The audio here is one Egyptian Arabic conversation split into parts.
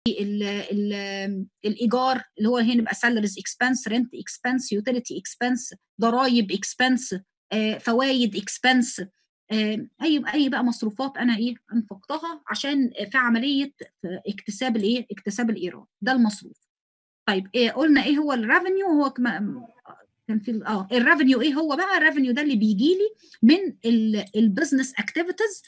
ال ال الايجار اللي هو هنا يبقى سالاريز اكسبنس رنت اكسبنس يوتيليتي اكسبنس ضرايب اكسبنس فوائد اكسبنس اي اي بقى مصروفات انا ايه انفقتها عشان في عمليه اكتساب الايه اكتساب الايراد ده المصروف طيب إيه قلنا ايه هو الريفينيو هو كما كان في اه الريفينيو ايه هو بقى الريفينيو ده اللي بيجي لي من البزنس اكتيفيتيز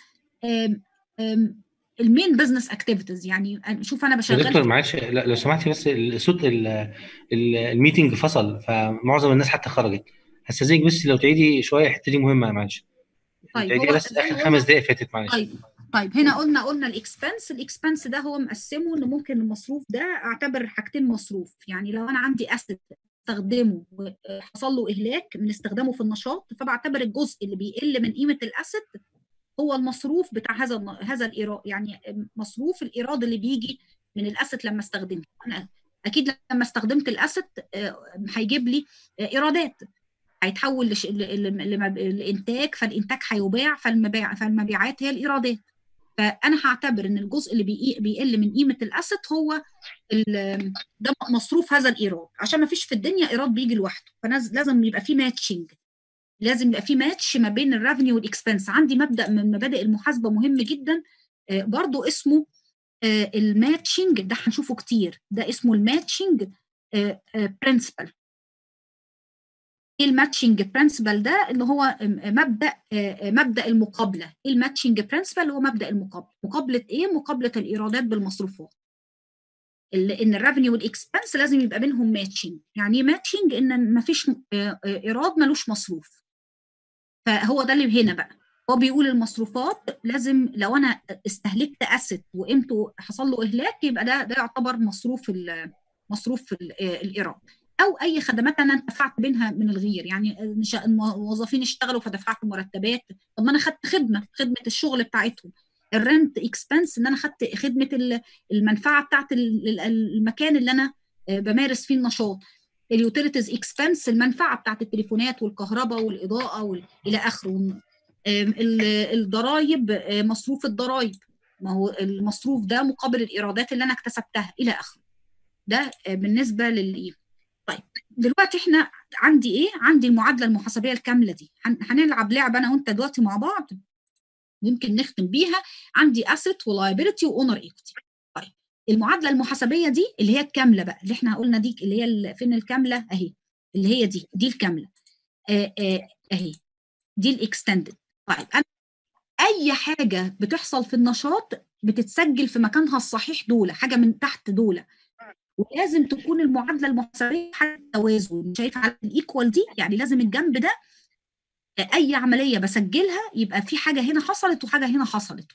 المين بزنس اكتيفيتيز يعني شوف انا يا بشغل دكتور معلش لا، لو سمحتي بس الصوت ال- ال- الميتنج فصل فمعظم الناس حتى خرجت هستاذنك بس لو تعيدي شويه الحته دي مهمه معلش طيب تعيدي هو بس زي ما اخر قلنا خمس دقائق فاتت معلش طيب طيب هنا قلنا قلنا الاكسبنس الاكسبنس ده هو مقسمه ان ممكن المصروف ده اعتبر حاجتين مصروف يعني لو انا عندي اسيت استخدمه وحصل له اهلاك من استخدامه في النشاط فبعتبر الجزء اللي بيقل من قيمه الاسيت هو المصروف بتاع هذا الن- هذا الايراد يعني مصروف الايراد اللي بيجي من الاسيت لما استخدمته انا اكيد لما استخدمت الاسيت آه، هيجيب لي آه، ايرادات هيتحول لش... ل... ل... لمب- لانتاج فالانتاج هيباع فالمبيع فالمبيعات هي الايرادات فانا هعتبر ان الجزء اللي بيقي... بيقل من قيمه الاسيت هو ال... ده مصروف هذا الايراد عشان ما فيش في الدنيا ايراد بيجي لوحده فلازم يبقى في ماتشنج لازم يبقى في ماتش ما بين الريفينيو والاكسبنس عندي مبدا من مبادئ المحاسبه مهم جدا آه، برضو اسمه آه، الماتشنج ده هنشوفه كتير ده اسمه الماتشنج برنسبل ايه الماتشنج برنسبل ده اللي هو مبدا آه، مبدا المقابله ايه الماتشنج برنسبل هو مبدا المقابله مقابله ايه مقابله الايرادات بالمصروفات ال- ان الريفينيو والاكسبنس لازم يبقى بينهم ماتشنج يعني ايه ماتشنج ان ما فيش ايراد ملوش مصروف فهو ده اللي هنا بقى هو بيقول المصروفات لازم لو انا استهلكت اسيت وقيمته حصل له اهلاك يبقى ده ده يعتبر مصروف ال- مصروف ال- الايراد او اي خدمات انا انتفعت منها من الغير يعني نش- الموظفين اشتغلوا فدفعت مرتبات طب ما انا خدت خدمه خدمه الشغل بتاعتهم الرنت اكسبنس ان انا خدت خدمه ال- المنفعه بتاعت ال- ال- المكان اللي انا آه، بمارس فيه النشاط اليوتيليتيز اكسبنس المنفعه بتاعت التليفونات والكهرباء والاضاءه وال- الى اخره آم، ال- الضرايب آه، مصروف الضرايب ما هو المصروف ده مقابل الايرادات اللي انا اكتسبتها الى اخره ده آه، بالنسبه لل طيب دلوقتي احنا عندي ايه عندي المعادله المحاسبيه الكامله دي هن- هنلعب لعبه انا وانت دلوقتي مع بعض يمكن نختم بيها عندي اسيت ولايبيلتي واونر ايكوتي طيب المعادله المحاسبيه دي اللي هي الكامله بقى اللي احنا قلنا دي اللي هي ال- فين الكامله اهي اللي هي دي دي الكامله آه، آه، اهي دي الاكستندد طيب انا اي حاجه بتحصل في النشاط بتتسجل في مكانها الصحيح دولة حاجه من تحت دولة ولازم تكون المعادله المحاسبيه حاجه توازن شايف على الايكوال دي يعني لازم الجنب ده اي عمليه بسجلها يبقى في حاجه هنا حصلت وحاجه هنا حصلت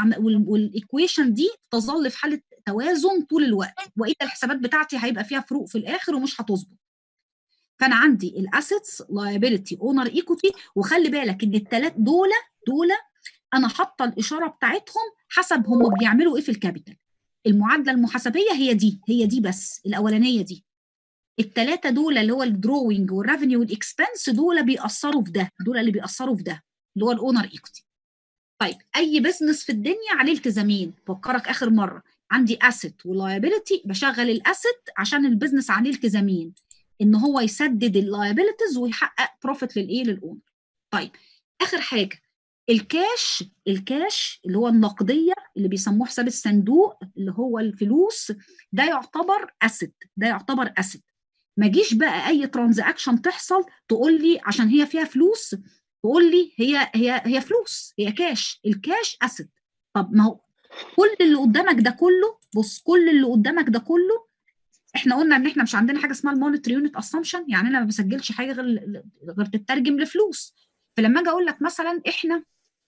والايكويشن دي تظل في حاله توازن طول الوقت والا الحسابات بتاعتي هيبقى فيها فروق في الاخر ومش هتظبط فانا عندي الاسيتس لايبيلتي اونر ايكوتي وخلي بالك ان الثلاث دول دول انا حاطه الاشاره بتاعتهم حسب هم بيعملوا ايه في الكابيتال المعادله المحاسبيه هي دي هي دي بس الاولانيه دي الثلاثه دول اللي هو الدروينج والريفينيو والاكسبنس دول بيأثروا في ده دول اللي بيأثروا في ده اللي هو الاونر ايكوتي طيب اي بزنس في الدنيا عليه التزامين فكرك اخر مره عندي اسيت ولايبيلتي بشغل الاسيت عشان البزنس عليه التزامين ان هو يسدد اللايبيلتيز ويحقق بروفيت للايه للاونر طيب اخر حاجه الكاش الكاش اللي هو النقديه اللي بيسموه حساب الصندوق اللي هو الفلوس ده يعتبر اسيت ده يعتبر اسيت ما جيش بقى اي ترانزاكشن تحصل تقول لي عشان هي فيها فلوس تقول لي هي هي هي فلوس هي كاش الكاش اسيت طب ما هو كل اللي قدامك ده كله بص كل اللي قدامك ده كله احنا قلنا ان احنا مش عندنا حاجه اسمها المونيتري يونت اسامبشن يعني انا ما بسجلش حاجه غير غير تترجم لفلوس فلما اجي اقول لك مثلا احنا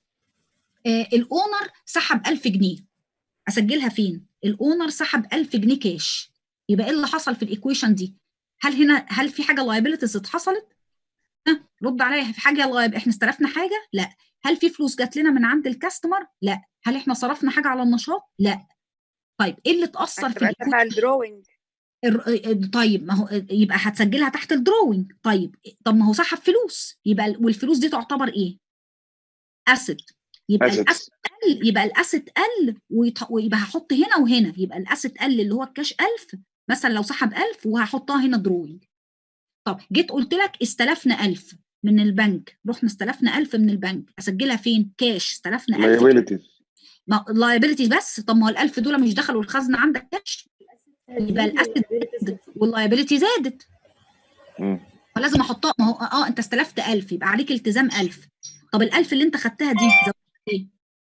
آه الاونر سحب 1000 جنيه اسجلها فين الاونر سحب 1000 جنيه كاش يبقى ايه اللي حصل في الايكويشن دي هل هنا هل في حاجه لايبيلتيز اتحصلت ها رد عليا في حاجه لايب احنا استلفنا حاجه لا هل في فلوس جات لنا من عند الكاستمر لا هل احنا صرفنا حاجه على النشاط لا طيب ايه اللي اتاثر في هتبقى تبع الدروينج الر- طيب ما هو يبقى هتسجلها تحت الدروينج طيب طب ما هو سحب فلوس يبقى ال- والفلوس دي تعتبر ايه اسيت يبقى assets. الاسيت قل يبقى الاسيت قل ويط- ويبقى هحط هنا وهنا يبقى الاسيت قل اللي هو الكاش 1000 مثلا لو سحب 1000 وهحطها هنا دروينج طب جيت قلت لك استلفنا 1000 من البنك رحنا استلفنا 1000 من البنك اسجلها فين كاش استلفنا 1000 liabilities لايبيلتي بس طب ما هو ال 1000 دول مش دخلوا الخزنه عندك كاش يبقى الاسيت زادت واللايبيلتي زادت مم. فلازم احطها ما هو اه انت استلفت 1000 يبقى عليك التزام 1000 طب ال 1000 اللي انت خدتها دي زودت ايه؟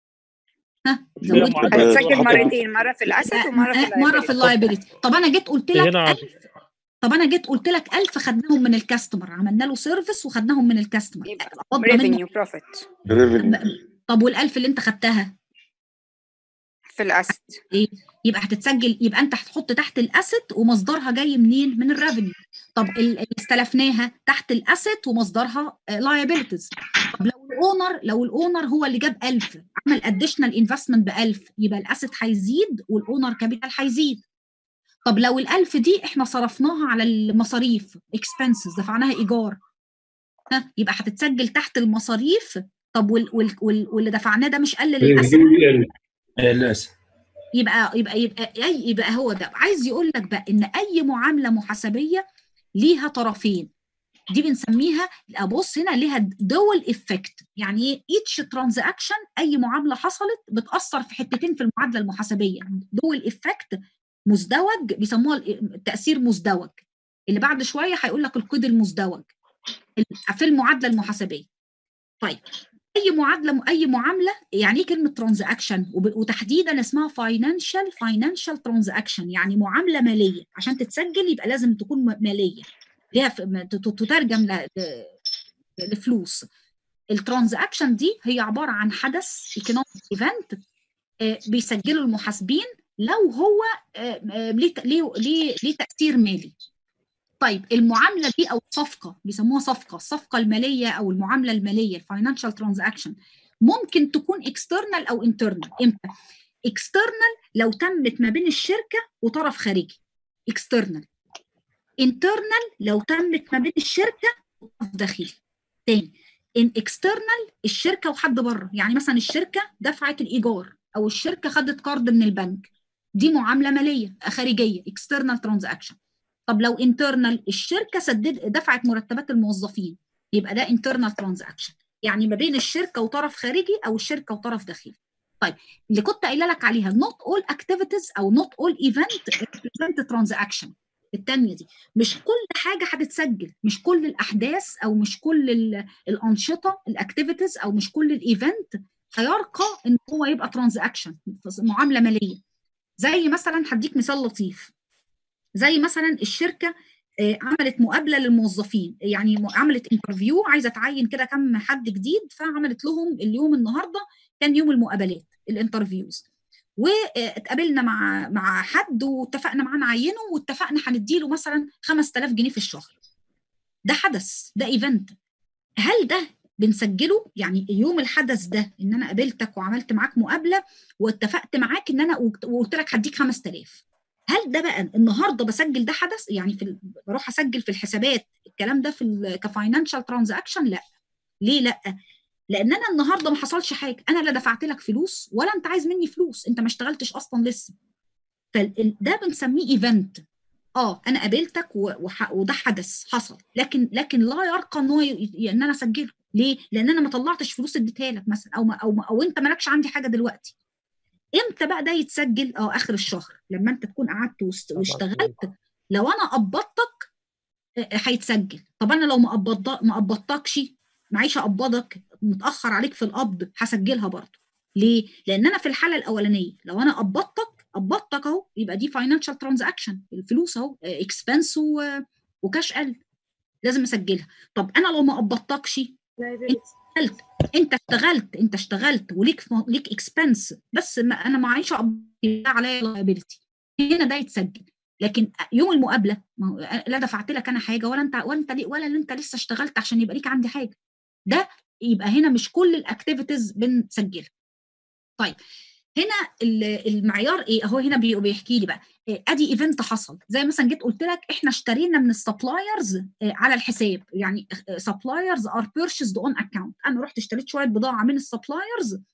ها زودت معدل. هتسجل حط- مرتين مره في الاسد ومره في آه، مره في اللايبيلتي طب انا جيت قلت لك هنا 1000 طب انا جيت قلت لك 1000 خدناهم من الكاستمر عملنا له سيرفيس وخدناهم من الكاستمر يبقى قبضنا منه ريفينيو بروفيت revenue طب وال1000 اللي انت خدتها في الاسد ايه يبقى هتتسجل يبقى انت هتحط تحت الاسيت ومصدرها جاي منين من الريفينيو طب ال- اللي استلفناها تحت الاسيت ومصدرها لايبيلتيز طب لو الاونر لو الاونر هو اللي جاب 1000 عمل اديشنال انفستمنت ب 1000 يبقى الاسيت هيزيد والاونر كابيتال هيزيد طب لو ال1000 دي احنا صرفناها على المصاريف اكسبنسز دفعناها ايجار ها يبقى هتتسجل تحت المصاريف طب وال وال وال واللي دفعناه ده مش قلل الاسيت للاسف يبقى يبقى يبقى أي يبقى هو ده عايز يقول لك بقى ان اي معامله محاسبيه ليها طرفين دي بنسميها ابص هنا ليها دول افكت يعني ايه ايتش ترانزاكشن اي معامله حصلت بتاثر في حتتين في المعادله المحاسبيه دول افكت مزدوج بيسموها التاثير مزدوج اللي بعد شويه هيقول لك القيد المزدوج في المعادله المحاسبيه طيب اي معادله اي معامله يعني ايه كلمه ترانزاكشن وتحديدا اسمها فاينانشال فاينانشال ترانزاكشن يعني معامله ماليه عشان تتسجل يبقى لازم تكون م- ماليه ليها ف- م- تت- تترجم ل- ل- لفلوس الترانزاكشن دي هي عباره عن حدث ايكونوميك ايفنت بيسجله المحاسبين لو هو آه، آه، ليه ت- ليه ليه ليه تاثير مالي طيب المعامله دي او الصفقه بيسموها صفقه الصفقه الماليه او المعامله الماليه الفاينانشال ترانزاكشن ممكن تكون اكسترنال او انترنال امتى اكسترنال لو تمت ما بين الشركه وطرف خارجي اكسترنال انترنال لو تمت ما بين الشركه وطرف داخلي تاني ان اكسترنال الشركه وحد بره يعني مثلا الشركه دفعت الايجار او الشركه خدت قرض من البنك دي معامله ماليه خارجيه اكسترنال ترانزاكشن طب لو انترنال الشركه سدد دفعت مرتبات الموظفين يبقى ده انترنال ترانزاكشن يعني ما بين الشركه وطرف خارجي او الشركه وطرف داخلي طيب اللي كنت قايله لك عليها not all activities او not all event represent transaction التانية دي مش كل حاجة هتتسجل مش كل الأحداث أو مش كل ال- الأنشطة الأكتيفيتيز أو مش كل الإيفنت هيرقى إن هو يبقى ترانزاكشن معاملة مالية زي مثلا هديك مثال لطيف زي مثلا الشركه آه، عملت مقابله للموظفين يعني م- عملت انترفيو عايزه تعين كده كم حد جديد فعملت لهم اليوم النهارده كان يوم المقابلات الانترفيوز واتقابلنا مع مع حد واتفقنا معاه نعينه واتفقنا هنديله مثلا 5000 جنيه في الشهر ده حدث ده ايفنت هل ده بنسجله يعني يوم الحدث ده ان انا قابلتك وعملت معاك مقابله واتفقت معاك ان انا وقت- وقلت لك هديك 5000 هل ده بقى النهارده بسجل ده حدث يعني في ال- بروح اسجل في الحسابات الكلام ده في ال- كفاينانشال ترانزاكشن لا ليه لا لان انا النهارده ما حصلش حاجه انا لا دفعت لك فلوس ولا انت عايز مني فلوس انت ما اشتغلتش اصلا لسه فده بنسميه ايفنت اه انا قابلتك و- وح- وده حدث حصل لكن لكن لا يرقى ان هو ي- ي- ان انا اسجله ليه لان انا ما طلعتش فلوس اديتها لك مثلا او ما او ما او انت مالكش عندي حاجه دلوقتي امتى بقى ده يتسجل اه اخر الشهر لما انت تكون قعدت وست- واشتغلت لو انا قبضتك آه، هيتسجل طب انا لو ما قبضت ما قبضتكش معيش اقبضك متاخر عليك في القبض هسجلها برضه ليه لان انا في الحاله الاولانيه لو انا قبضتك قبضتك اهو يبقى دي فاينانشال ترانزاكشن الفلوس اهو اكسبنس وكاش قل لازم اسجلها طب انا لو ما قبضتكش اشتغلت انت اشتغلت انت اشتغلت وليك ليك اكسبنس بس ما انا معيش اقبض عليا لايبيلتي هنا ده يتسجل لكن يوم المقابله ما هو لا دفعت لك انا حاجه ولا انت ولا انت لي- ولا اللي انت لسه اشتغلت عشان يبقى ليك عندي حاجه ده يبقى هنا مش كل الاكتيفيتيز بنسجلها طيب هنا ال- المعيار ايه اهو هنا بي- بيحكي لي بقى إيه، ادي ايفنت حصل زي مثلا جيت قلت لك احنا اشترينا من السبلايرز على الحساب يعني سبلايرز ار بيرشيزد اون اكونت انا رحت اشتريت شويه بضاعه من السبلايرز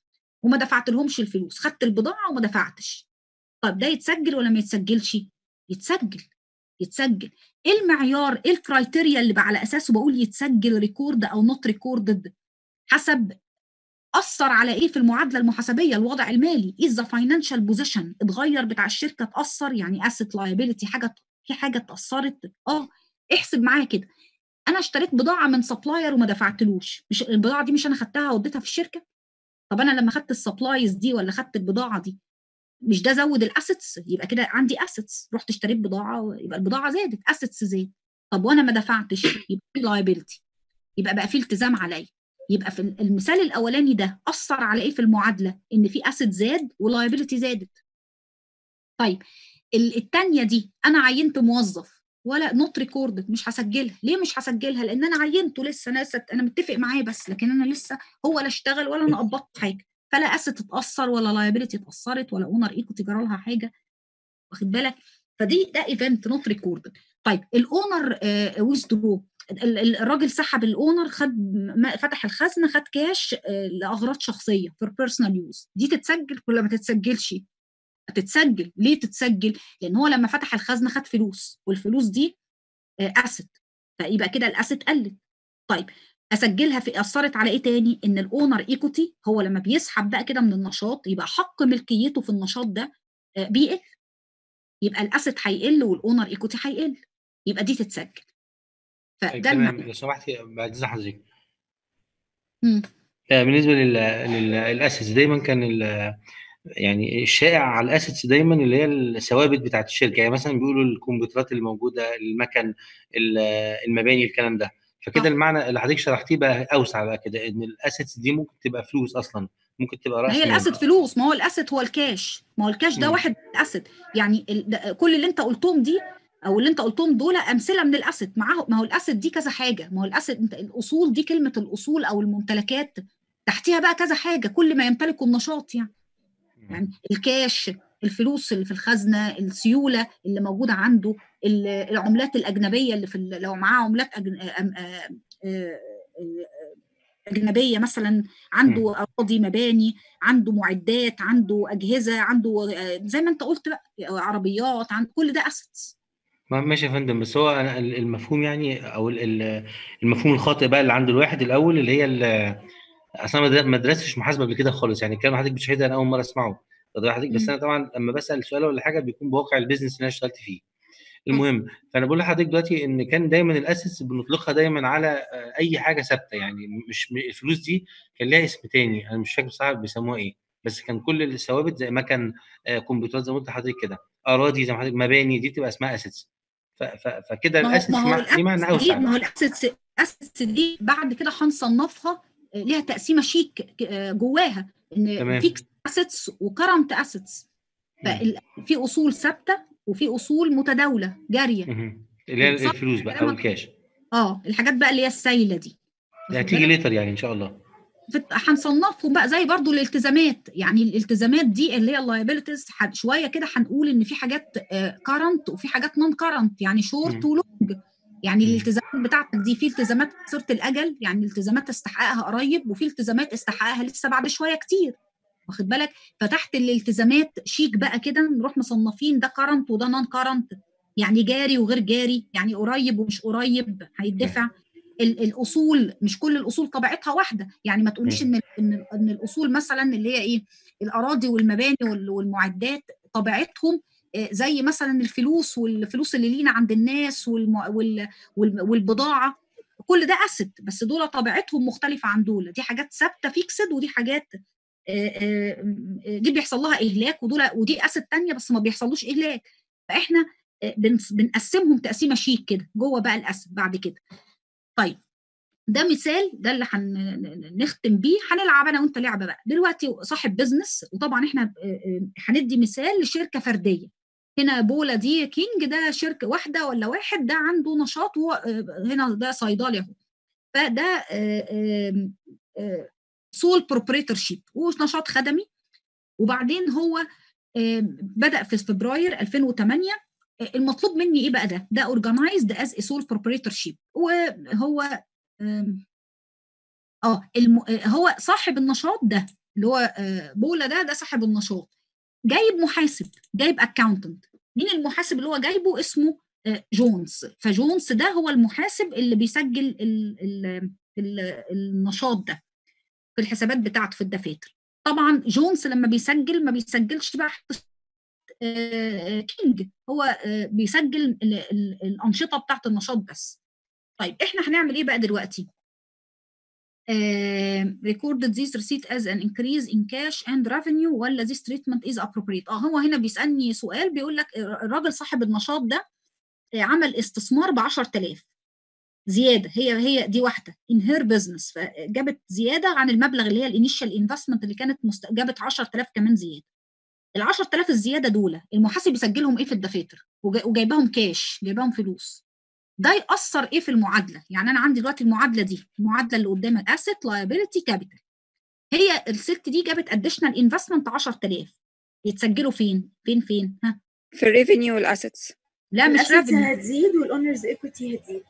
وما دفعت لهمش الفلوس خدت البضاعه وما دفعتش طب ده يتسجل ولا ما يتسجلش يتسجل يتسجل ايه المعيار ايه الكرايتيريا اللي بقى على اساسه بقول يتسجل ريكورد او نوت ريكوردد حسب اثر على ايه في المعادله المحاسبيه الوضع المالي از ذا فاينانشال بوزيشن اتغير بتاع الشركه اتاثر يعني اسيت لايبيليتي حاجه في حاجه اتاثرت اه احسب معايا كده انا اشتريت بضاعه من سبلاير وما دفعتلوش مش البضاعه دي مش انا خدتها واديتها في الشركه طب انا لما خدت السبلايز دي ولا خدت البضاعه دي مش ده زود الاسيتس يبقى كده عندي اسيتس رحت اشتريت بضاعه يبقى البضاعه زادت اسيتس زاد طب وانا ما دفعتش يبقى في لايبيلتي يبقى بقى في التزام عليا يبقى في المثال الاولاني ده اثر على ايه في المعادله ان في اسيت زاد ولايبيلتي زادت طيب الثانيه دي انا عينت موظف ولا نوت ريكوردد مش هسجلها ليه مش هسجلها لان انا عينته لسه ناس انا متفق معاه بس لكن انا لسه هو لا اشتغل ولا انا قبضت حاجه فلا اسيت اتاثر ولا لايبيلتي اتاثرت ولا اونر ايكوتي جرى لها حاجه واخد بالك فدي ده ايفنت نوت ريكوردد طيب الاونر ويزدرو الراجل سحب الاونر خد فتح الخزنه خد كاش لاغراض شخصيه فور بيرسونال يوز دي تتسجل ولا ما تتسجلش تتسجل ليه تتسجل لان هو لما فتح الخزنه خد فلوس والفلوس دي اسيت فيبقى كده الاسيت قلت طيب اسجلها في اثرت على ايه تاني ان الاونر ايكوتي هو لما بيسحب بقى كده من النشاط يبقى حق ملكيته في النشاط ده بيقل يبقى الاسيت هيقل والاونر ايكوتي هيقل يبقى دي تتسجل فده تمام لو سمحتي بعد اذن حضرتك بالنسبه للاسيتس دايما كان يعني الشائع على الاسيتس دايما اللي هي الثوابت بتاعت الشركه يعني مثلا بيقولوا الكمبيوترات اللي موجوده المكن المباني الكلام ده فكده المعنى اللي حضرتك شرحتيه بقى اوسع بقى كده ان الاسيتس دي ممكن تبقى فلوس اصلا ممكن تبقى راس هي الاسيت فلوس ما هو الاسيت هو الكاش ما هو الكاش ده م. واحد اسيت يعني كل اللي انت قلتهم دي او اللي انت قلتهم دول امثله من الاسيت معاه ما هو الاسيت دي كذا حاجه ما هو الاسيت انت الاصول دي كلمه الاصول او الممتلكات تحتيها بقى كذا حاجه كل ما يمتلكه النشاط يعني يعني الكاش الفلوس اللي في الخزنه السيوله اللي موجوده عنده العملات الاجنبيه اللي في لو معاه عملات اجنبيه مثلا عنده اراضي مباني عنده معدات عنده اجهزه عنده زي ما انت قلت بقى عربيات عند كل ده اسيتس ماشي يا فندم بس هو انا المفهوم يعني او المفهوم الخاطئ بقى اللي عند الواحد الاول اللي هي اصلا ما درستش محاسبه قبل كده خالص يعني الكلام حضرتك بتشهدها انا اول مره اسمعه حضرتك بس انا طبعا لما بسال سؤال ولا حاجه بيكون بواقع البيزنس اللي انا اشتغلت فيه المهم فانا بقول لحضرتك دلوقتي ان كان دايما الاسيتس بنطلقها دايما على اي حاجه ثابته يعني مش الفلوس دي كان لها اسم تاني انا مش فاكر بصراحه بيسموها ايه بس كان كل الثوابت زي مكن كمبيوترات زي ما قلت لحضرتك كده اراضي زي ما حضرتك مباني دي تبقى اسمها اسيتس فكده الاسيتس ليه معنى اوسع ما هو الاسيتس الاسيتس دي بعد كده هنصنفها ليها تقسيمه شيك جواها ان تمام. فيكس اسيتس وكرنت اسيتس في اصول ثابته وفي اصول متداوله جاريه اللي هي الفلوس بقى او الكاش اه الحاجات بقى اللي هي السايله دي هتيجي ليتر يعني ان شاء الله هنصنفهم بقى زي برضو الالتزامات يعني الالتزامات دي اللي هي اللايبيلتيز شويه كده هنقول ان في حاجات كارنت وفي حاجات نون كارنت يعني شورت ولونج يعني الالتزامات بتاعتك دي في التزامات قصيره الاجل يعني التزامات استحقاقها قريب وفي التزامات استحقاقها لسه بعد شويه كتير واخد بالك فتحت الالتزامات شيك بقى كده نروح مصنفين ده كارنت وده نون كارنت يعني جاري وغير جاري يعني قريب ومش قريب هيدفع الاصول مش كل الاصول طبيعتها واحده يعني ما تقوليش ان ان ان الاصول مثلا اللي هي ايه الاراضي والمباني والمعدات طبيعتهم زي مثلا الفلوس والفلوس اللي لينا عند الناس والم... وال... وال... والبضاعه كل ده اسد بس دول طبيعتهم مختلفه عن دول دي حاجات ثابته فيكسد ودي حاجات دي بيحصل لها اهلاك ودول ودي اسد تانية بس ما بيحصلوش اهلاك فاحنا بنقسمهم تقسيمه شيك كده جوه بقى الاسد بعد كده طيب ده مثال ده اللي هنختم بيه هنلعب انا وانت لعبه بقى دلوقتي صاحب بزنس وطبعا احنا هندي مثال لشركه فرديه هنا بولا دي كينج ده شركه واحده ولا واحد ده عنده نشاط هو هنا ده صيدلي اهو فده سول بروبريتور شيب ونشاط خدمي وبعدين هو بدا في فبراير 2008 المطلوب مني ايه بقى ده ده اورجنايزد از سول بروبريتور شيب وهو اه الم... هو صاحب النشاط ده اللي هو آه، بولا ده ده صاحب النشاط جايب محاسب جايب اكاونتنت مين المحاسب اللي هو جايبه اسمه آه، جونز فجونز ده هو المحاسب اللي بيسجل ال ال ال النشاط ده في الحسابات بتاعته في الدفاتر طبعا جونز لما بيسجل ما بيسجلش بقى آه، كينج هو آه، بيسجل ال- ال- الانشطه بتاعت النشاط بس طيب احنا هنعمل ايه بقى دلوقتي آه، recorded this receipt as an increase in cash and revenue ولا this treatment is appropriate اه هو هنا بيسألني سؤال بيقول لك الراجل صاحب النشاط ده آه، عمل استثمار ب 10000 زياده هي هي دي واحده in her business فجابت زياده عن المبلغ اللي هي الانيشال انفستمنت اللي كانت مست... جابت 10000 كمان زياده ال 10000 الزياده دول المحاسب يسجلهم ايه في الدفاتر وجا- وجايباهم كاش جايباهم فلوس ده يأثر ايه في المعادله يعني انا عندي دلوقتي المعادله دي المعادله اللي قدام asset liability capital هي الست دي جابت additional investment 10000 يتسجلوا فين فين فين ها في الريفينيو والاسيتس لا مش الاسيتس revenue هتزيد والاونرز ايكويتي هتزيد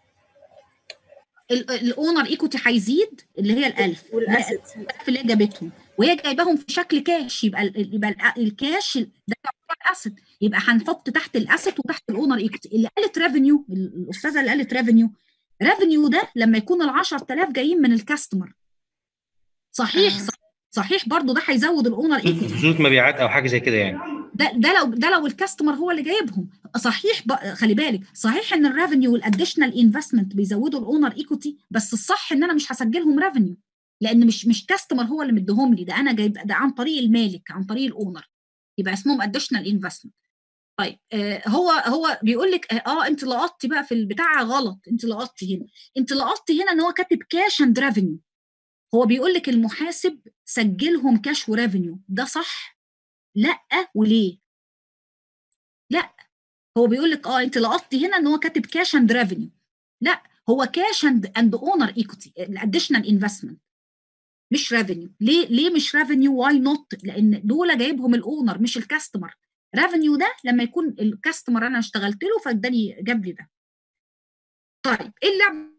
الاونر ايكوتي هيزيد اللي هي ال1000 والاسيتس الألف اللي هي جابتهم وهي جايباهم في شكل كاش يبقى ال- يبقى ال- الكاش ده يعتبر اسيت يبقى هنحط تحت الاسيت وتحت الاونر ايكوتي اللي قالت ريفينيو الاستاذه اللي قالت ريفينيو ريفينيو ده لما يكون ال 10000 جايين من الكاستمر صحيح آه. صحيح برضو ده هيزود الاونر ايكوتي فلوس مبيعات او حاجه زي كده يعني ده ده لو ده لو الكاستمر هو اللي جايبهم صحيح بق- خلي بالك صحيح ان الريفينيو والاديشنال انفستمنت بيزودوا الاونر ايكوتي بس الصح ان انا مش هسجلهم ريفينيو لان مش مش كاستمر هو اللي مديهم لي ده انا جايب ده عن طريق المالك عن طريق الاونر يبقى اسمهم اديشنال انفستمنت طيب آه هو هو بيقول لك اه انت لقطتي بقى في البتاع غلط انت لقطتي هنا انت لقطتي هنا ان هو كاتب كاش اند ريفينيو هو بيقول لك المحاسب سجلهم كاش وريفينيو ده صح لا وليه لا هو بيقول لك اه انت لقطتي هنا ان هو كاتب كاش اند ريفينيو لا هو كاش اند اند اونر ايكوتي الاديشنال انفستمنت مش ريفينيو ليه ليه مش ريفينيو واي نوت لان دول جايبهم الاونر مش الكاستمر ريفينيو ده لما يكون الكاستمر انا اشتغلت له فاداني جاب لي ده طيب ايه اللعبه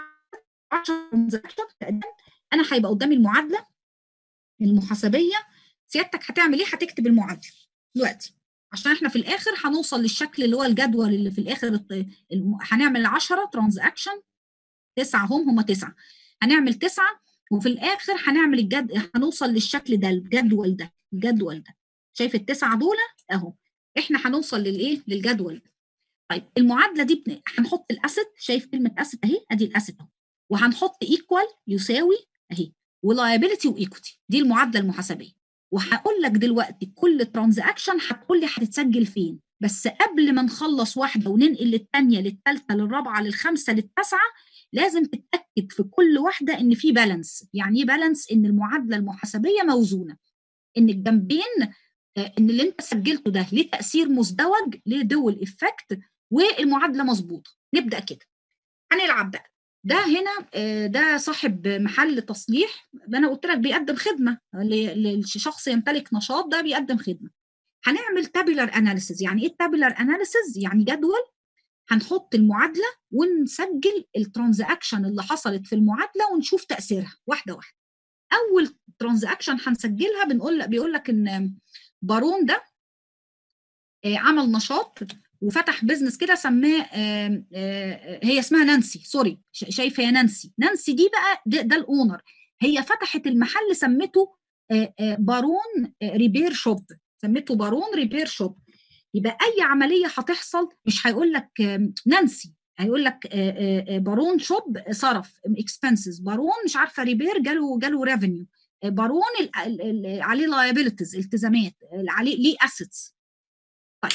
10 انا هيبقى قدامي المعادله المحاسبيه سيادتك هتعمل ايه هتكتب المعادله دلوقتي عشان احنا في الاخر هنوصل للشكل اللي هو الجدول اللي في الاخر الت- الم- هنعمل 10 ترانزاكشن تسعه هم هم تسعه هنعمل تسعه وفي الاخر هنعمل الجد هنوصل للشكل ده الجدول ده الجدول ده شايف التسعه دول اهو احنا هنوصل للايه للجدول ده طيب المعادله دي بن... هنحط الاسيت شايف كلمه اسيت اهي ادي الاسيت اهو وهنحط ايكوال يساوي اهي ولايبيلتي وايكوتي دي المعادله المحاسبيه وهقول لك دلوقتي كل ترانزاكشن هتقول لي هتتسجل فين بس قبل ما نخلص واحده وننقل للثانيه للثالثه للرابعه للخامسه للتاسعه لازم تتاكد في كل واحده ان في بالانس يعني ايه بالانس ان المعادله المحاسبيه موزونه ان الجنبين آه، ان اللي انت سجلته ده ليه تاثير مزدوج ليه دول افكت والمعادله مظبوطه نبدا كده هنلعب بقى ده هنا آه، ده صاحب محل تصليح ده انا قلت لك بيقدم خدمه ل- لشخص يمتلك نشاط ده بيقدم خدمه هنعمل تابيلر اناليسيز يعني ايه تابيلر اناليسيز يعني جدول هنحط المعادله ونسجل الترانزاكشن اللي حصلت في المعادله ونشوف تاثيرها واحده واحده اول ترانزاكشن هنسجلها بنقول بيقول لك ان بارون ده آه، عمل نشاط وفتح بيزنس كده سماه آم، آه، هي اسمها نانسي سوري ش- شايفه يا نانسي نانسي دي بقى ده, ده الاونر هي فتحت المحل سمته آه، آه، بارون آه، ريبير شوب سمته بارون ريبير شوب يبقى اي عمليه هتحصل مش هيقول لك آم، نانسي هيقول لك آه، آه، آه، بارون شوب صرف اكسبنسز بارون مش عارفه ريبير جاله جاله ريفينيو بارون ال- ال- ال- عليه لايبيلتيز التزامات ال- عليه ليه اسيتس طيب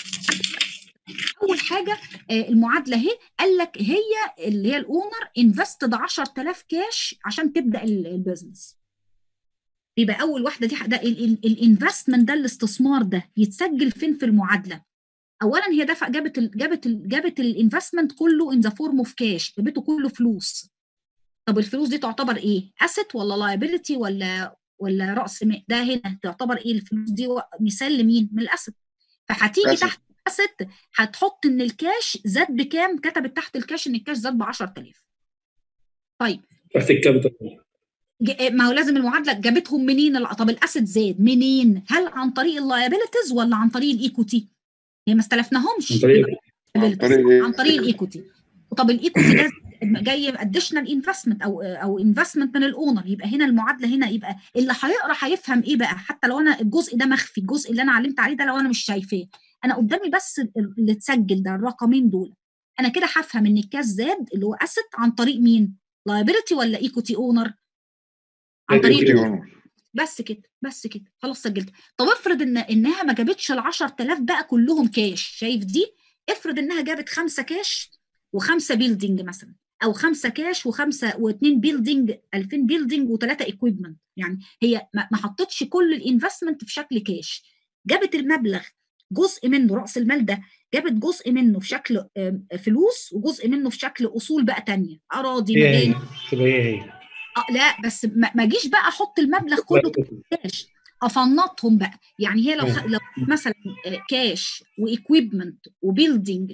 اول حاجه آه، المعادله اهي قال لك هي اللي هي الاونر انفستد 10000 كاش عشان تبدا ال- البيزنس يبقى اول واحده دي ده الانفستمنت ده الاستثمار ده يتسجل فين في المعادله اولا هي دفع جابت ال جابت ال جابت الانفستمنت كله ان ذا فورم اوف كاش جابته كله فلوس طب الفلوس دي تعتبر ايه اسيت ولا لايبيليتي ولا ولا راس مال ده هنا تعتبر ايه الفلوس دي و- مثال لمين من الاسيت فهتيجي Asset. تحت اسيت هتحط ان الكاش زاد بكام كتبت تحت الكاش ان الكاش زاد ب 10000 طيب تحت الكابيتال ج- ما هو لازم المعادله جابتهم منين ال- طب الاسيد زاد منين هل عن طريق اللايبيلتيز ولا عن طريق الايكوتي هي ما استلفناهمش عن طريق يبقى عن liabilities. طريق إيه؟ عن طريق الايكوتي طب الايكوتي ده جاي اديشنال انفستمنت او او انفستمنت من الاونر يبقى هنا المعادله هنا يبقى اللي هيقرا هيفهم ايه بقى حتى لو انا الجزء ده مخفي الجزء اللي انا علمت عليه ده لو انا مش شايفاه انا قدامي بس ال- اللي اتسجل ده الرقمين دول انا كده هفهم ان الكاش زاد اللي هو اسيت عن طريق مين لايبيلتي ولا ايكوتي اونر عن طريق إيكوتي الإيكوتي. أونر. بس كده بس كده خلاص سجلت طب افرض ان انها ما جابتش ال 10000 بقى كلهم كاش شايف دي افرض انها جابت خمسه كاش وخمسه بيلدينج مثلا او خمسه كاش وخمسه واثنين بيلدينج 2000 بيلدينج وثلاثه ايكويبمنت يعني هي ما ما حطتش كل الانفستمنت في شكل كاش جابت المبلغ جزء منه راس المال ده جابت جزء منه في شكل آم، فلوس وجزء منه في شكل اصول بقى تانية اراضي هي هي مباني تبقى هي هي آه لا بس ما ما اجيش بقى احط المبلغ كله كاش افنطهم بقى يعني هي لو خ... لو مثلا آه، كاش وايكويبمنت وبيلدينج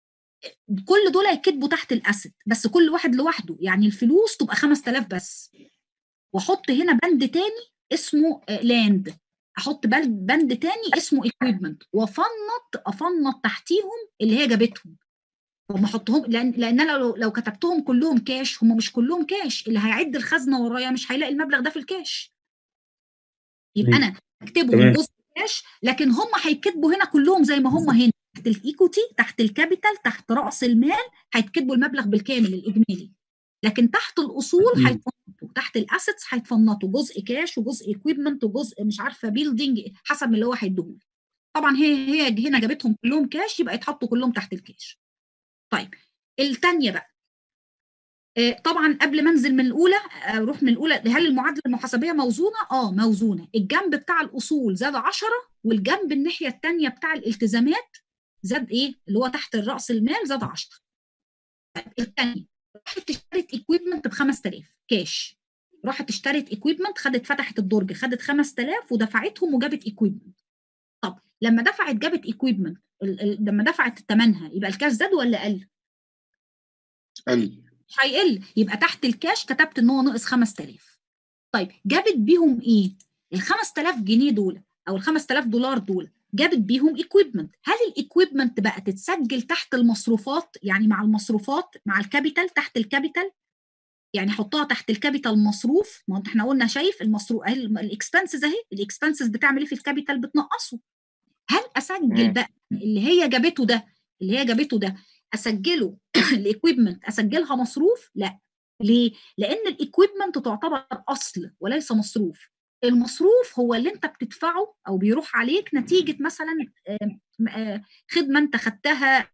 كل دول هيتكتبوا تحت الاسد بس كل واحد لوحده يعني الفلوس تبقى 5000 بس واحط هنا بند تاني اسمه لاند احط بل- بند تاني اسمه ايكويبمنت وافنط افنط تحتيهم اللي هي جابتهم وما احطهم لان لان انا لو لو كتبتهم كلهم كاش هم مش كلهم كاش اللي هيعد الخزنه ورايا مش هيلاقي المبلغ ده في الكاش يبقى مم. انا اكتبهم تمام. جزء كاش لكن هم هيكتبوا هنا كلهم زي ما هم هنا تحت الايكوتي تحت الكابيتال تحت راس المال هيتكتبوا المبلغ بالكامل الاجمالي لكن تحت الاصول مم. هيتفنطوا تحت الاسيتس هيتفنطوا جزء كاش وجزء ايكويبمنت وجزء مش عارفه بيلدينج حسب اللي هو هيديهولي طبعا هي هي هنا جابتهم كلهم كاش يبقى يتحطوا كلهم تحت الكاش طيب الثانيه بقى آه، طبعا قبل ما انزل من الاولى آه، اروح من الاولى هل المعادله المحاسبيه موزونه؟ اه موزونه، الجنب بتاع الاصول زاد 10 والجنب الناحيه الثانيه بتاع الالتزامات زاد ايه؟ اللي هو تحت الراس المال زاد 10. طيب الثانيه راحت اشترت ايكويبمنت ب 5000 كاش راحت اشترت ايكويبمنت خدت فتحت الدرج خدت 5000 ودفعتهم وجابت ايكويبمنت. طب لما دفعت جابت ايكويبمنت لما دفعت ثمنها يبقى الكاش زاد ولا قل؟ قل مش هيقل يبقى تحت الكاش كتبت ان هو ناقص 5000 طيب جابت بيهم ايه ال 5000 جنيه دول او ال 5000 دولار دول جابت بيهم ايكويبمنت هل الايكويبمنت بقى تتسجل تحت المصروفات يعني مع المصروفات مع الكابيتال تحت الكابيتال يعني حطها تحت الكابيتال مصروف ما هو احنا قلنا شايف المصروف الاكسبنسز اهي الاكسبنسز بتعمل ايه في الكابيتال بتنقصه هل اسجل مم. بقى اللي هي جابته ده اللي هي جابته ده اسجله الايكويبمنت اسجلها مصروف لا ليه لان الايكويبمنت تعتبر اصل وليس مصروف المصروف هو اللي انت بتدفعه او بيروح عليك نتيجه مثلا آم، آه، خدمه انت خدتها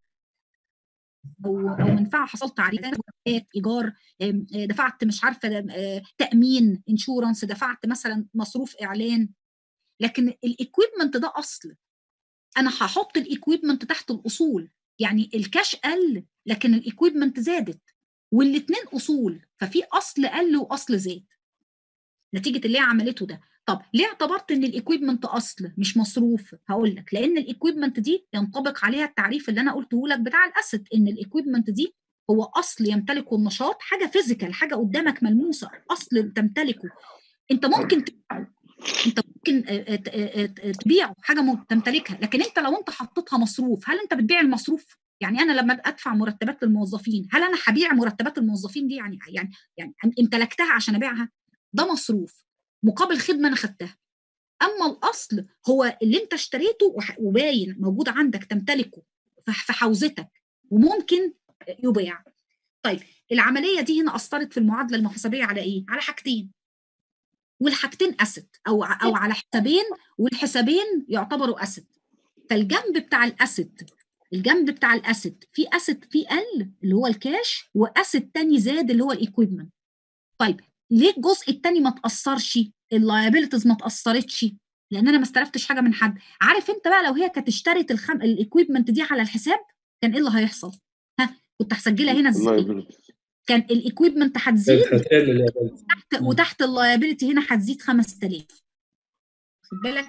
او او منفعه حصلت عليها ايجار آم، آه، دفعت مش عارفه آه، تامين انشورنس دفعت مثلا مصروف اعلان لكن الايكويبمنت ده اصل انا هحط الايكويبمنت تحت الاصول يعني الكاش قل لكن الايكويبمنت زادت والاثنين اصول ففي اصل قل واصل زاد نتيجه اللي هي عملته ده طب ليه اعتبرت ان الايكويبمنت اصل مش مصروف هقول لك لان الايكويبمنت دي ينطبق عليها التعريف اللي انا قلته لك بتاع الاسيت ان الايكويبمنت دي هو اصل يمتلكه النشاط حاجه فيزيكال حاجه قدامك ملموسه اصل تمتلكه انت ممكن تبيعه انت ممكن آه، آه، آه، آه، تبيعه حاجه م- تمتلكها لكن انت لو انت حطيتها مصروف هل انت بتبيع المصروف يعني انا لما ادفع مرتبات للموظفين هل انا هبيع مرتبات الموظفين دي يعني يعني يعني امتلكتها عشان ابيعها ده مصروف مقابل خدمه انا خدتها اما الاصل هو اللي انت اشتريته وح- وباين موجود عندك تمتلكه في في حوزتك وممكن يبيع طيب العمليه دي هنا اثرت في المعادله المحاسبيه على ايه على حاجتين والحاجتين اسيت او ع- او على حسابين والحسابين يعتبروا اسيت فالجنب بتاع الاسيت الجنب بتاع الاسيت في اسيت فيه قل اللي هو الكاش واسيت تاني زاد اللي هو الايكويبمنت طيب ليه الجزء التاني ما تاثرش اللايبيلتيز ما تاثرتش لان انا ما استلفتش حاجه من حد عارف انت بقى لو هي كانت اشترت الخم... الايكويبمنت دي على الحساب كان ايه اللي هيحصل ها كنت هسجلها هنا ازاي liability. كان الايكويبمنت هتزيد هتقل الليابيلتي تحت وتحت اللايبيلتي هنا هتزيد 5000 خد بالك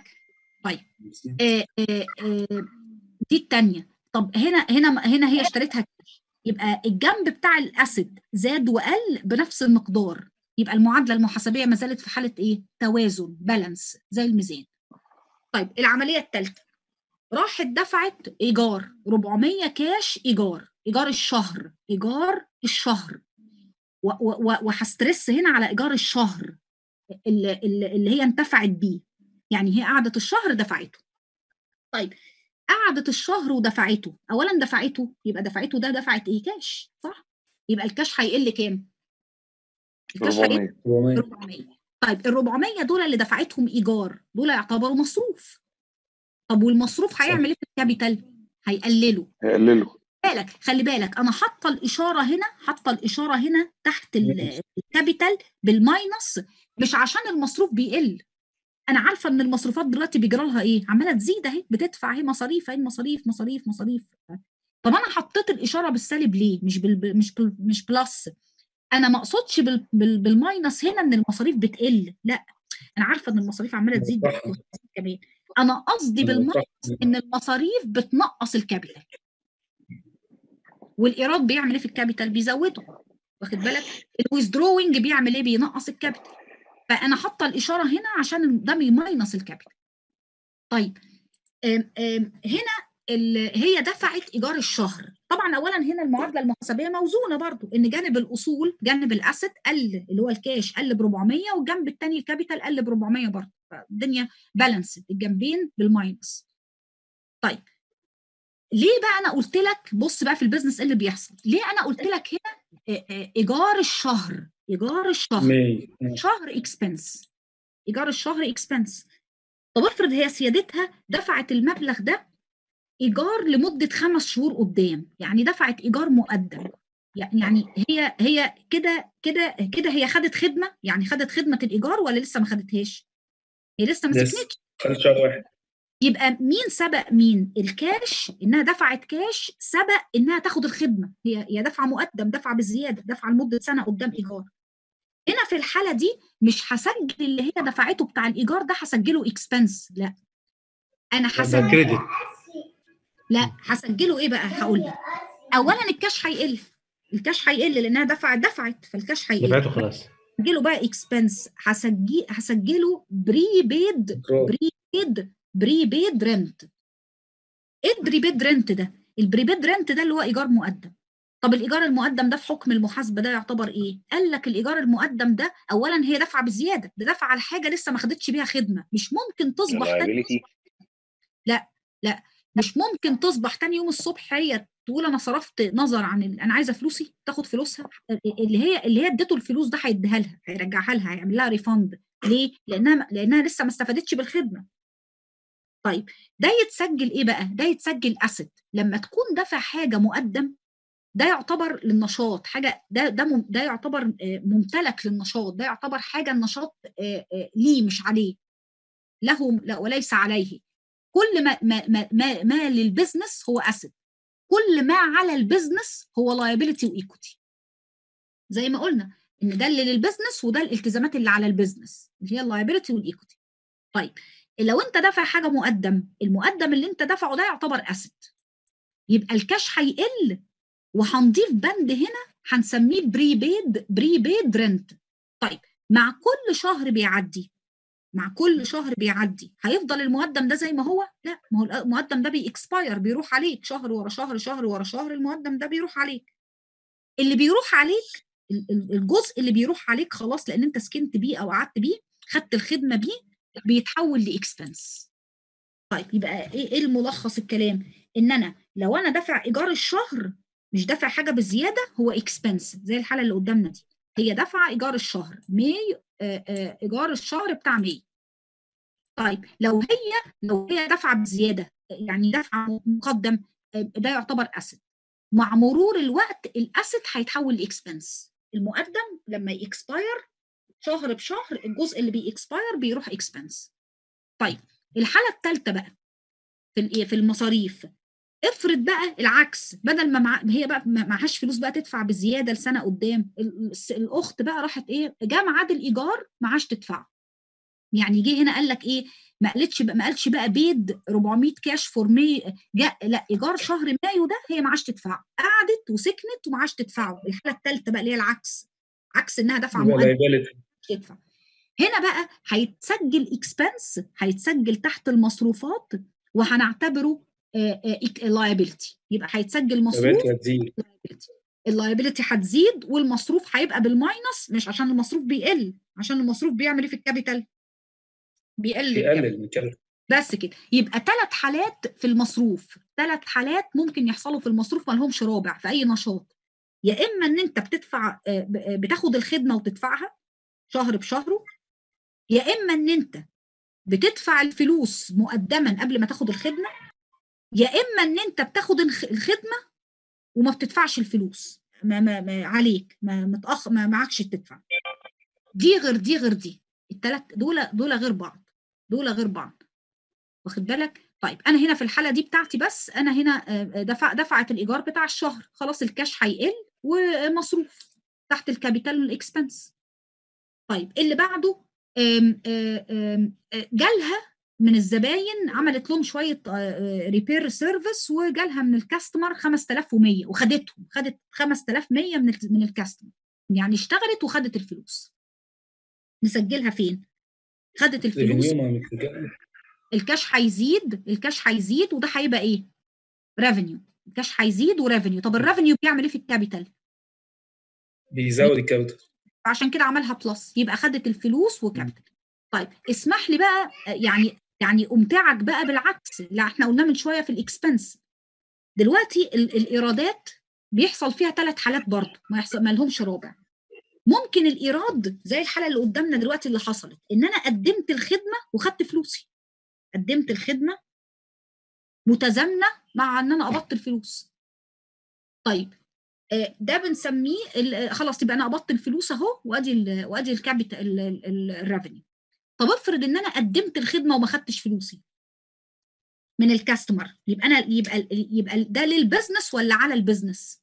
آه آه آه دي الثانيه طب هنا هنا هنا هي اشتريتها كاش يبقى الجنب بتاع الاسيد زاد وقل بنفس المقدار يبقى المعادله المحاسبيه ما زالت في حاله ايه توازن بالانس زي الميزان طيب العمليه الثالثه راحت دفعت ايجار 400 كاش ايجار ايجار الشهر ايجار الشهر و- و- و- وهسترس هنا على ايجار الشهر اللي, اللي اللي هي انتفعت بيه يعني هي قعدت الشهر دفعته طيب قعدت الشهر ودفعته اولا دفعته يبقى دفعته ده دفعت ايه كاش صح يبقى الكاش هيقل كام الكاش هيقل 400 400 طيب ال 400 دول اللي دفعتهم ايجار دول يعتبروا مصروف طب والمصروف هيعمل ايه في الكابيتال هيقلله هيقللوا بالك خلي بالك انا حاطه الاشاره هنا حاطه الاشاره هنا تحت ال- الكابيتال بالماينس مش عشان المصروف بيقل انا عارفه ان المصروفات دلوقتي بيجرى لها ايه عماله تزيد اهي بتدفع اهي مصاريف اهي مصاريف مصاريف مصاريف طب انا حطيت الاشاره بالسالب ليه مش بال مش بال مش بلس انا ما اقصدش بال بال بالماينس هنا ان المصاريف بتقل لا انا عارفه ان المصاريف عماله تزيد صح. وتزيد كمان انا قصدي بالماينس ان المصاريف بتنقص الكابيتال والايراد بيعمل ايه في الكابيتال بيزوده واخد بالك الويزدروينج بيعمل ايه بينقص الكابيتال فانا حاطه الاشاره هنا عشان ده بيماينس الكابيتال طيب أم أم هنا ال- هي دفعت ايجار الشهر طبعا اولا هنا المعادله المحاسبيه موزونه برضو ان جانب الاصول جانب الاسيت قل اللي هو الكاش قل ب 400 والجنب الثاني الكابيتال قل ب 400 برضو فالدنيا بالانس الجنبين بالماينس طيب ليه بقى انا قلت لك بص بقى في البيزنس ايه اللي بيحصل ليه انا قلت لك هنا آه، آه، ايجار الشهر ايجار الشهر مي شهر اكسبنس ايجار الشهر اكسبنس طب افرض هي سيادتها دفعت المبلغ ده ايجار لمده خمس شهور قدام يعني دفعت ايجار مقدم يعني هي هي كده كده كده هي خدت خدمه يعني خدت خدمه الايجار ولا لسه ما خدتهاش هي لسه ما لسه. سكنتش خلال شهر واحد يبقى مين سبق مين الكاش انها دفعت كاش سبق انها تاخد الخدمه هي هي دفعه مقدم دفعه بالزياده دفعه لمده سنه قدام ايجار هنا في الحاله دي مش هسجل اللي هي دفعته بتاع الايجار ده هسجله اكسبنس لا انا ده هسجل كريدت لا هسجله ايه بقى هقول لك اولا الكاش هيقل الكاش هيقل لانها دفعت دفعت فالكاش هيقل دفعته خلاص هسجله بقى اكسبنس هسجل هسجله بري بيد برو. بري بيد بري بيد رنت ايه البري بيد رنت ده البري بيد رنت ده اللي هو ايجار مقدم طب الايجار المقدم ده في حكم المحاسبه ده يعتبر ايه قال لك الايجار المقدم ده اولا هي دافعه بزياده ده دافعه على حاجه لسه ما خدتش بيها خدمه مش ممكن تصبح تاني liability لا لا مش ممكن تصبح تاني يوم الصبح هي تقول انا صرفت نظر عن ال... انا عايزه فلوسي تاخد فلوسها اللي هي اللي هي اديته الفلوس ده هيديها لها هيرجعها لها هيعمل لها ريفند ليه؟ لانها لانها لسه ما استفادتش بالخدمه. طيب ده يتسجل ايه بقى؟ ده يتسجل اسيت لما تكون دافع حاجه مقدم ده يعتبر للنشاط حاجه ده ده مم- ده يعتبر آه، ممتلك للنشاط ده يعتبر حاجه النشاط آه، آه، ليه مش عليه له لا وليس عليه كل ما ما ما ما, ما للبزنس هو اسيت كل ما على البزنس هو لايبيليتي وايكوتي زي ما قلنا ان ده اللي للبزنس وده الالتزامات اللي على البزنس اللي هي اللايبيليتي والايكوتي طيب لو انت دافع حاجه مقدم المقدم اللي انت دافعه ده يعتبر اسيت يبقى الكاش هيقل وهنضيف بند هنا هنسميه بري بيد بري بيد رنت طيب مع كل شهر بيعدي مع كل شهر بيعدي هيفضل المقدم ده زي ما هو لا ما هو المقدم ده بيكسباير بيروح عليك شهر ورا شهر شهر ورا شهر المقدم ده بيروح عليك اللي بيروح عليك ال- ال- الجزء اللي بيروح عليك خلاص لان انت سكنت بيه او قعدت بيه خدت الخدمه بيه بيتحول لاكسبنس طيب يبقى ايه ايه الملخص الكلام ان انا لو انا دافع ايجار الشهر مش دافع حاجه بزياده هو اكسبنس زي الحاله اللي قدامنا دي هي دافعه ايجار الشهر ماي آه، آه، ايجار الشهر بتاع ماي طيب لو هي لو هي دافعه بزياده يعني دفعه مقدم آه، ده يعتبر اسيت مع مرور الوقت الاسيت هيتحول لاكسبنس المقدم لما يكسباير شهر بشهر الجزء اللي بيكسباير بيروح اكسبنس طيب الحاله الثالثه بقى في الايه في المصاريف افرض بقى العكس بدل ما مع... هي بقى ما معهاش فلوس بقى تدفع بزياده لسنه قدام ال- الس- الاخت بقى راحت ايه جه ميعاد الايجار معاش تدفعه يعني جه هنا قال لك ايه ما قالتش بقى ما قالش بقى بيد 400 كاش فور مي جاء لا ايجار شهر مايو ده هي معاش تدفعه قعدت وسكنت ومعاش تدفعه الحاله الثالثه بقى اللي هي العكس عكس انها دفعه يبقى مقدمه liability تدفع هنا بقى هيتسجل اكسبنس هيتسجل تحت المصروفات وهنعتبره لايبيلتي يبقى هيتسجل مصروف liability هتزيد اللايبيلتي هتزيد والمصروف هيبقى بالماينس مش عشان المصروف بيقل عشان المصروف بيعمل ايه في الكابيتال بيقل الكابيتال. يقلل من كده بس كده يبقى ثلاث حالات في المصروف ثلاث حالات ممكن يحصلوا في المصروف ما لهمش رابع في اي نشاط يا اما ان انت بتدفع آه، ب- آه، بتاخد الخدمه وتدفعها شهر بشهره يا اما ان انت بتدفع الفلوس مقدما قبل ما تاخد الخدمه يا اما ان انت بتاخد الخ- الخدمه وما بتدفعش الفلوس ما ما ما عليك ما متأخ ما معكش تدفع دي غير دي غير دي الثلاث دول دول غير بعض دول غير بعض واخد بالك طيب انا هنا في الحاله دي بتاعتي بس انا هنا آه، دفع دفعت الايجار بتاع الشهر خلاص الكاش هيقل ومصروف تحت الكابيتال والاكسبنس طيب اللي بعده آم، آه، آم، آه، جالها من الزباين عملت لهم شويه ريبير سيرفيس وجالها من الكاستمر 5100 وخدتهم خدت 5100 من ال- من الكاستمر يعني اشتغلت وخدت الفلوس نسجلها فين خدت الفلوس revenue ما متجمع. الكاش هيزيد الكاش هيزيد وده هيبقى ايه ريفينيو الكاش هيزيد وريفينيو طب الريفينيو بيعمل ايه في الكابيتال بيزود الكابيتال عشان كده عملها بلس يبقى خدت الفلوس وكابيتال طيب اسمح لي بقى آه، يعني يعني امتعك بقى بالعكس اللي احنا قلناه من شويه في الاكسبنس دلوقتي ال- الايرادات بيحصل فيها ثلاث حالات برضه ما يحصل ما لهمش رابع ممكن الايراد زي الحاله اللي قدامنا دلوقتي اللي حصلت ان انا قدمت الخدمه وخدت فلوسي قدمت الخدمه متزامنه مع ان انا قبضت الفلوس طيب آه، ده بنسميه ال- آه، خلاص يبقى انا قبضت الفلوس اهو وادي ال وادي الكابيتال الريفينيو طب افرض ان انا قدمت الخدمه وما خدتش فلوسي من الكاستمر يبقى انا يبقى يبقى ده للبزنس ولا على البزنس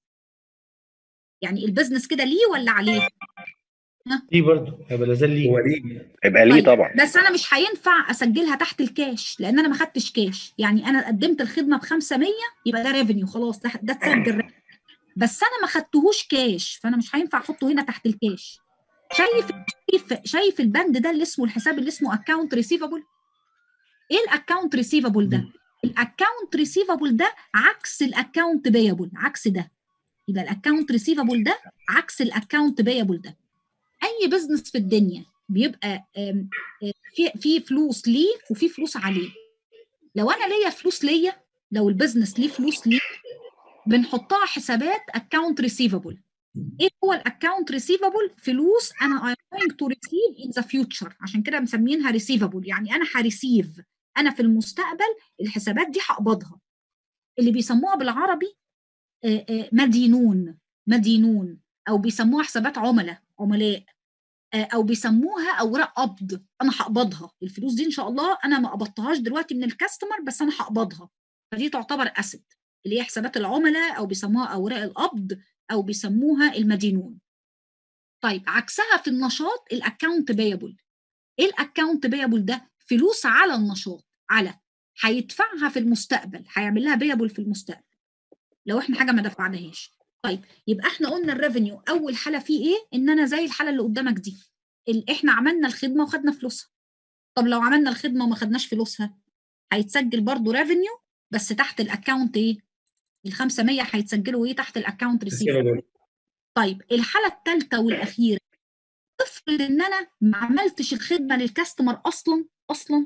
يعني البزنس كده ليه ولا عليه دي برضه هيبقى لازال ليه هو ليه يبقى ليه طيب، طبعا بس انا مش هينفع اسجلها تحت الكاش لان انا ما خدتش كاش يعني انا قدمت الخدمه ب 500 يبقى ده ريفينيو خلاص ده ده اتسجل revenue. بس انا ما خدتهوش كاش فانا مش هينفع احطه هنا تحت الكاش شايف شايف شايف البند ده اللي اسمه الحساب اللي اسمه اكونت ريسيفبل ايه الاكونت ريسيفبل ده الاكونت ريسيفبل ده عكس الاكونت بيبل عكس ده يبقى الاكونت ريسيفبل ده عكس الاكونت بيبل ده اي بزنس في الدنيا بيبقى آم، آه، في في فلوس ليه وفي فلوس عليه لو انا ليا فلوس ليا لو البزنس ليه فلوس ليه بنحطها حسابات اكونت ريسيفبل ايه هو الاكونت ريسيفبل فلوس انا I'm going to receive in the future عشان كده مسمينها ريسيفبل يعني انا هريسيف انا في المستقبل الحسابات دي هقبضها اللي بيسموها بالعربي آه، آه، مدينون مدينون او بيسموها حسابات عملاء عملاء آه، او بيسموها اوراق قبض انا هقبضها الفلوس دي ان شاء الله انا ما قبضتهاش دلوقتي من الكاستمر بس انا هقبضها فدي تعتبر اسيت اللي هي حسابات العملاء او بيسموها اوراق القبض او بيسموها المدينون طيب عكسها في النشاط الاكونت بيبل ايه الاكونت بيبل ده فلوس على النشاط على هيدفعها في المستقبل هيعمل لها بيبل في المستقبل لو احنا حاجه ما دفعناهاش طيب يبقى احنا قلنا الريفينيو اول حاله فيه ايه ان انا زي الحاله اللي قدامك دي ال- احنا عملنا الخدمه وخدنا فلوسها طب لو عملنا الخدمه وما خدناش فلوسها هيتسجل برضو ريفينيو بس تحت الاكونت ايه ال 500 هيتسجلوا ايه تحت الاكونت ريسيفبل receivable. طيب الحاله الثالثه والاخيره افرض ان انا ما عملتش الخدمه للكاستمر اصلا اصلا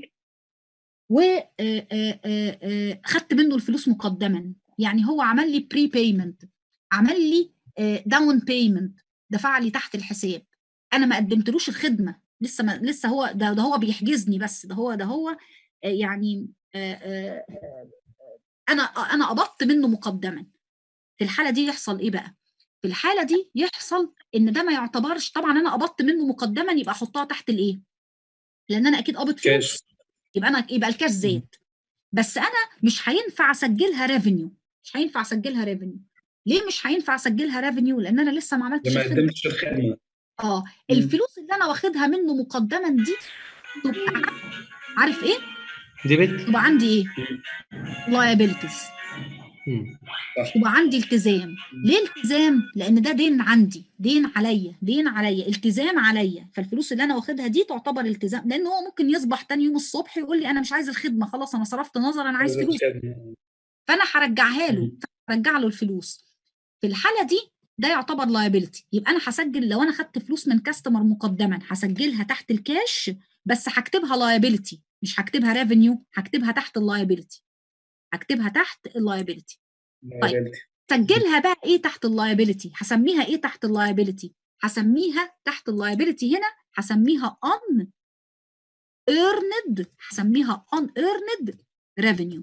وخدت منه الفلوس مقدما يعني هو عمل لي بري بيمنت عمل لي داون بيمنت دفع لي تحت الحساب انا ما قدمتلوش الخدمه لسه ما لسه هو ده, ده هو بيحجزني بس ده هو ده هو آه، يعني آه، آه، آه، انا انا قبضت منه مقدما في الحاله دي يحصل ايه بقى في الحاله دي يحصل ان ده ما يعتبرش طبعا انا قبضت منه مقدما يبقى احطها تحت الايه لان انا اكيد قابض فلوس كاش يبقى انا يبقى الكاش زاد بس انا مش هينفع اسجلها ريفينيو مش هينفع اسجلها ريفينيو ليه مش هينفع اسجلها ريفينيو لان انا لسه ما عملتش لما الخدمه قدمتش الخدمه اه الفلوس اللي انا واخدها منه مقدما دي تبقى عارف- عارف ايه دي بت تبقى عندي ايه liabilities مم. يبقى عندي التزام ليه التزام لان ده دين عندي دين عليا دين عليا التزام عليا فالفلوس اللي انا واخدها دي تعتبر التزام لان هو ممكن يصبح تاني يوم الصبح يقول لي انا مش عايز الخدمه خلاص انا صرفت نظر انا عايز فلوس فانا هرجعها له مم. هرجع له الفلوس في الحاله دي ده يعتبر لايبيلتي يبقى انا هسجل لو انا خدت فلوس من كاستمر مقدما هسجلها تحت الكاش بس هكتبها لايبيلتي مش هكتبها ريفينيو هكتبها تحت اللايبيلتي هكتبها تحت اللايبيلتي سجلها بقى ايه تحت اللايبيلتي هسميها ايه تحت اللايبيلتي هسميها تحت اللايبيلتي هنا هسميها on earned هسميها on earned revenue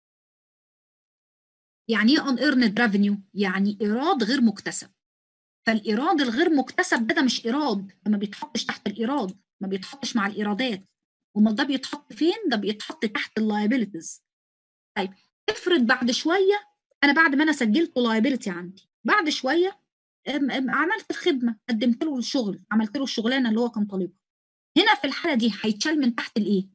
يعني ايه on earned revenue يعني ايراد غير مكتسب فالايراد الغير مكتسب ده, ده مش ايراد ده ما بيتحطش تحت الايراد ما بيتحطش مع الايرادات امال ده بيتحط فين ده بيتحط تحت اللايبيلتيز طيب افرض بعد شويه انا بعد ما انا سجلت لايبيلتي عندي بعد شويه أم- أم عملت الخدمه قدمت له الشغل عملت له الشغلانه اللي هو كان طالبها هنا في الحاله دي هيتشال من تحت الايه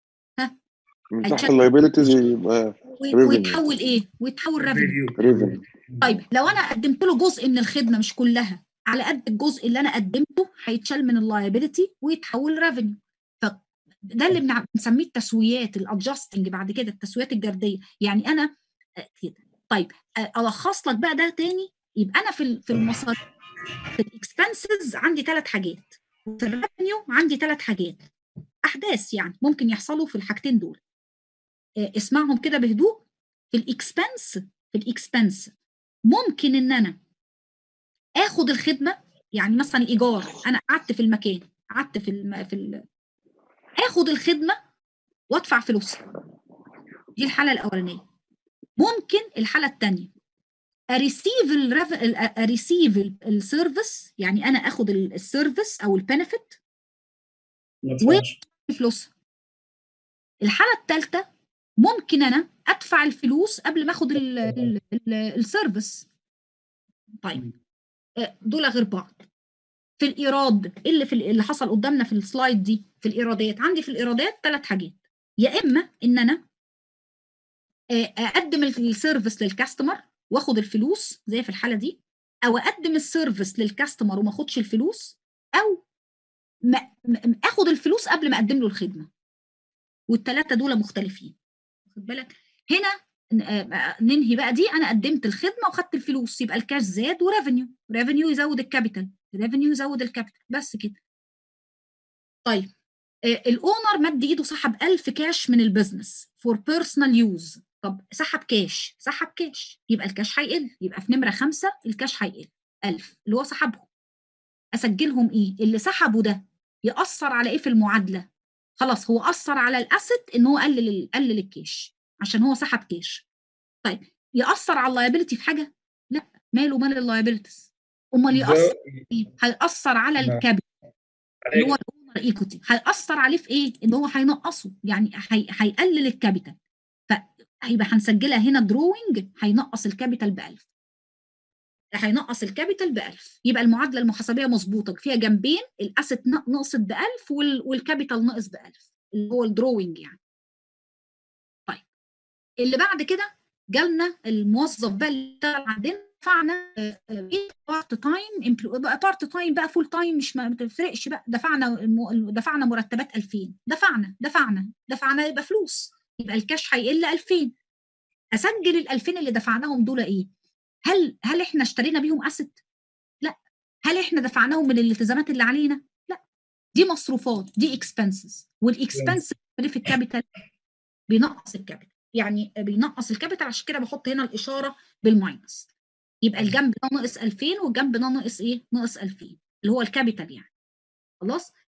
من هيتشال- تحت اللايبيلتيز يبقى وي- Revenue. ويتحول ايه ويتحول ريفينيو ريفن طيب لو انا قدمت له جزء من الخدمه مش كلها على قد الجزء اللي انا قدمته هيتشال من اللايبيلتي ويتحول ريفينيو فده اللي بنع- بنسميه التسويات الادجستنج بعد كده التسويات الجرديه يعني انا آه، كده طيب آه، الخص لك بقى ده تاني يبقى انا في ال- في المصاريف في الاكسبنسز عندي ثلاث حاجات وفي الريفينيو عندي ثلاث حاجات احداث يعني ممكن يحصلوا في الحاجتين دول آه، اسمعهم كده بهدوء في الاكسبنس في الاكسبنس ممكن ان انا اخد الخدمه يعني مثلا الايجار انا قعدت في المكان قعدت في الم... في ال... اخد الخدمه وادفع فلوسها دي الحاله الاولانيه ممكن الحاله الثانيه اريسيف الرف... اريسيف السيرفيس يعني انا اخد ال- السيرفيس او البنفيت ما و- تفهمش فلوسها الحاله الثالثه ممكن انا ادفع الفلوس قبل ما اخد ال- ال- ال- السيرفيس طيب آه، دول غير بعض في الايراد إيه اللي في ال- اللي حصل قدامنا في السلايد دي في الايرادات عندي في الايرادات ثلاث حاجات يا اما ان انا آه، اقدم السيرفيس للكاستمر واخد الفلوس زي في الحاله دي او اقدم السيرفيس للكاستمر وما اخدش الفلوس او ما ما- اخد الفلوس قبل ما اقدم له الخدمه والثلاثه دول مختلفين واخد بالك هنا ن- آه، ننهي بقى دي انا قدمت الخدمه وخدت الفلوس يبقى الكاش زاد وريفينيو ريفينيو يزود الكابيتال ريفينيو يزود الكابيتال بس كده طيب آه، الاونر مد ايده سحب 1000 كاش من البيزنس فور بيرسونال يوز طب سحب كاش سحب كاش يبقى الكاش هيقل يبقى في نمره خمسة الكاش هيقل 1000 اللي هو سحبهم اسجلهم ايه اللي سحبه ده ياثر على ايه في المعادله خلاص هو اثر على الاسيت ان هو قلل قلل الكاش عشان هو سحب كاش طيب ياثر على اللايبيلتي في حاجه لا ماله مال اللايبيلتيز امال ياثر ده ايه هياثر على نعم. الكابيتال اللي هو عليك. الاونر ايكوتي هياثر عليه في ايه ان هو هينقصه يعني هي... هيقلل الكابيتال فهيبقى هنسجلها هنا دروينج هينقص الكابيتال ب 1000 هينقص الكابيتال ب 1000 يبقى المعادله المحاسبيه مظبوطه فيها جنبين الاسيت نقصت ب 1000 وال... والكابيتال نقص ب 1000 اللي هو الدروينج يعني طيب اللي بعد كده جالنا الموظف بقى اللي اشتغل عندنا دفعنا بارت تايم بقى بارت تايم بقى فول تايم مش ما بتفرقش بقى دفعنا الم- دفعنا مرتبات 2000 دفعنا دفعنا دفعنا يبقى فلوس يبقى الكاش هيقل 2000 اسجل ال 2000 اللي دفعناهم دول ايه؟ هل هل احنا اشترينا بيهم اسيت؟ لا هل احنا دفعناهم من الالتزامات اللي علينا؟ لا دي مصروفات دي اكسبنسز والاكسبنس في الكابيتال بينقص الكابيتال يعني بينقص الكابيتال عشان كده بحط هنا الاشاره بالماينس يبقى الجنب ده ناقص 2000 والجنب ده ناقص ايه؟ ناقص 2000 اللي هو الكابيتال يعني خلاص